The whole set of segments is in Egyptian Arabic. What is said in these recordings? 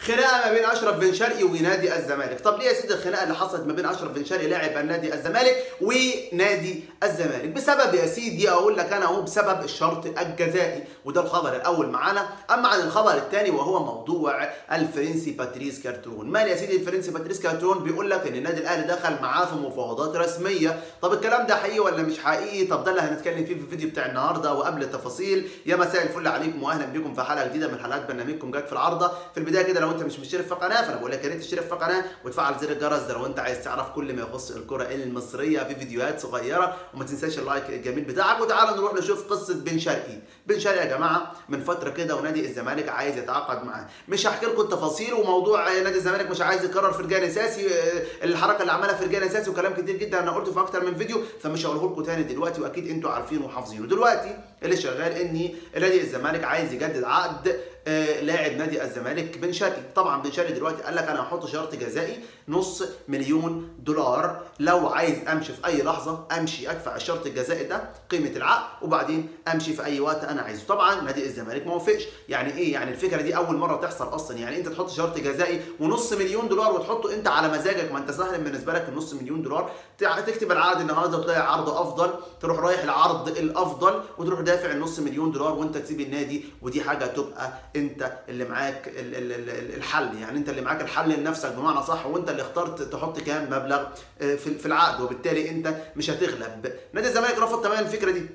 خناقه ما بين اشرف بن شرقي ونادي الزمالك طب ليه يا سيدي الخناقه اللي حصلت ما بين اشرف بن شرقي لاعب النادي الزمالك ونادي الزمالك بسبب يا سيدي اقول لك انا اهو بسبب الشرط الجزائي وده الخبر الاول معانا اما عن الخبر الثاني وهو موضوع الفرنسي باتريس كارترون مال يا سيدي الفرنسي باتريس كارترون بيقول لك ان النادي الاهلي دخل معاه في مفاوضات رسميه طب الكلام ده حقيقي ولا مش حقيقي طب ده اللي هنتكلم فيه في الفيديو بتاع النهارده وقبل التفاصيل يا مساء الفل عليكم واهلا بكم في حلقه جديده من حلقات برنامجكم جت في العارضه في البدايه كده لو انت مش مشترك في القناه فانا بقول لك يا ريت تشترك في القناه وتفعل زر الجرس ده لو انت عايز تعرف كل ما يخص الكره المصريه في فيديوهات صغيره وما تنساش اللايك الجميل بتاعك وتعالى نروح نشوف قصه بن شرقي بن شرقي يا جماعه من فتره كده ونادي الزمالك عايز يتعاقد معاه مش هحكي لكم التفاصيل وموضوع نادي الزمالك مش عايز يكرر فرجان اساسي الحركه اللي عملها فرجان اساسي وكلام كتير جدا انا قلته في اكتر من فيديو فمش هقوله لكم تاني دلوقتي واكيد انتوا عارفينه وحافظينه دلوقتي اللي شغال ان نادي الزمالك عايز يجدد عقد آه لاعب نادي الزمالك بن شرقي طبعا بن شرقي دلوقتي قال لك انا هحط شرط جزائي نص مليون دولار لو عايز امشي في اي لحظه امشي ادفع الشرط الجزائي ده قيمه العقد وبعدين امشي في اي وقت انا عايزه طبعا نادي الزمالك ما وافقش يعني ايه يعني الفكره دي اول مره تحصل اصلا يعني انت تحط شرط جزائي ونص مليون دولار وتحطه انت على مزاجك ما انت سهل بالنسبه لك النص مليون دولار تكتب العقد النهارده وتلاقي عرض افضل تروح رايح العرض الافضل وتروح دافع النص مليون دولار وانت تسيب النادي ودي حاجه تبقى انت اللي معاك الحل يعني انت اللي معاك الحل لنفسك بمعنى صح وانت اللي اخترت تحط كام مبلغ في العقد وبالتالي انت مش هتغلب نادي الزمالك رفض تماما الفكره دي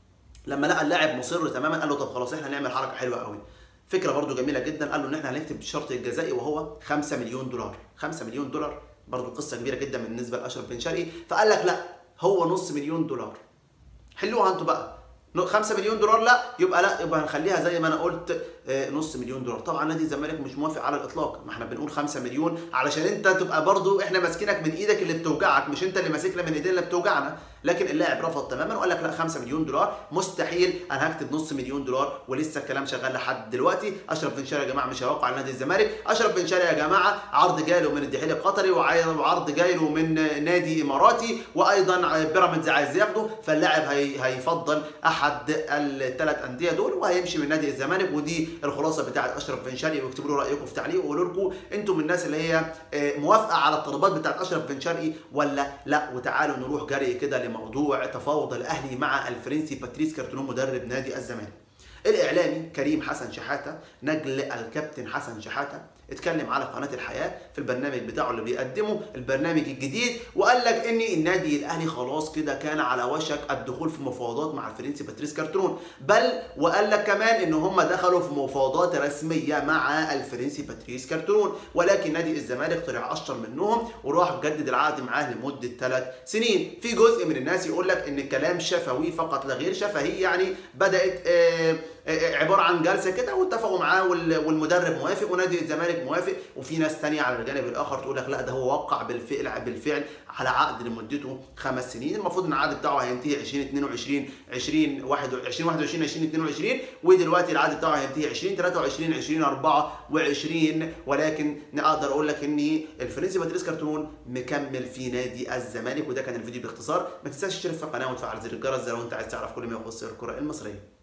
لما لقى اللاعب مصر تماما قال له طب خلاص احنا هنعمل حركه حلوه قوي فكره برده جميله جدا قال له ان احنا هنكتب الشرط الجزائي وهو 5 مليون دولار 5 مليون دولار برضه قصه كبيره جدا بالنسبه لاشرف بن شرقي فقال لك لا هو نص مليون دولار حلوها انتوا بقى 5 مليون دولار لا يبقى لا يبقى هنخليها زي ما انا قلت نص مليون دولار طبعا نادي الزمالك مش موافق على الاطلاق ما احنا بنقول 5 مليون علشان انت تبقى برضو احنا ماسكينك من ايدك اللي بتوجعك مش انت اللي ماسكنا من ايدينا اللي بتوجعنا لكن اللاعب رفض تماما وقال لك لا 5 مليون دولار مستحيل انا هكتب نص مليون دولار ولسه الكلام شغال لحد دلوقتي اشرف بن شرقي يا جماعه مش هيوقع نادي الزمالك اشرف بن شرقي يا جماعه عرض جاي له من الدحيل القطري وعرض جاي له من نادي اماراتي وايضا بيراميدز عايز ياخده فاللاعب هي هيفضل احد الثلاث انديه دول وهيمشي من نادي الزمالك ودي الخلاصه بتاعه اشرف بن شرقي واكتبوا له رايكم في تعليق وقولوا لكم انتم من الناس اللي هي موافقه على الطلبات بتاعه اشرف بن شرقي ولا لا وتعالوا نروح جري كده لموضوع تفاوض الاهلي مع الفرنسي باتريس كارتونون مدرب نادي الزمالك الاعلامي كريم حسن شحاته نجل الكابتن حسن شحاته اتكلم على قناه الحياه في البرنامج بتاعه اللي بيقدمه البرنامج الجديد وقال لك ان النادي الاهلي خلاص كده كان على وشك الدخول في مفاوضات مع الفرنسي باتريس كارترون بل وقال لك كمان ان هم دخلوا في مفاوضات رسميه مع الفرنسي باتريس كارترون ولكن نادي الزمالك طلع اشطر منهم وراح جدد العقد معاه لمده ثلاث سنين في جزء من الناس يقول لك ان الكلام شفوي فقط لا غير شفهي يعني بدات آه عباره عن جلسه كده واتفقوا معاه والمدرب موافق ونادي الزمالك موافق وفي ناس ثانيه على الجانب الاخر تقول لك لا ده هو وقع بالفعل بالفعل على عقد لمدته خمس سنين المفروض ان العقد بتاعه هينتهي 2022 20 21 2022 ودلوقتي العقد بتاعه هينتهي 2023 2024 ولكن اقدر اقول لك ان الفرنسي باتريس كارتون مكمل في نادي الزمالك وده كان الفيديو باختصار ما تنساش تشترك في القناه وتفعل زر الجرس لو انت عايز تعرف كل ما يخص الكره المصريه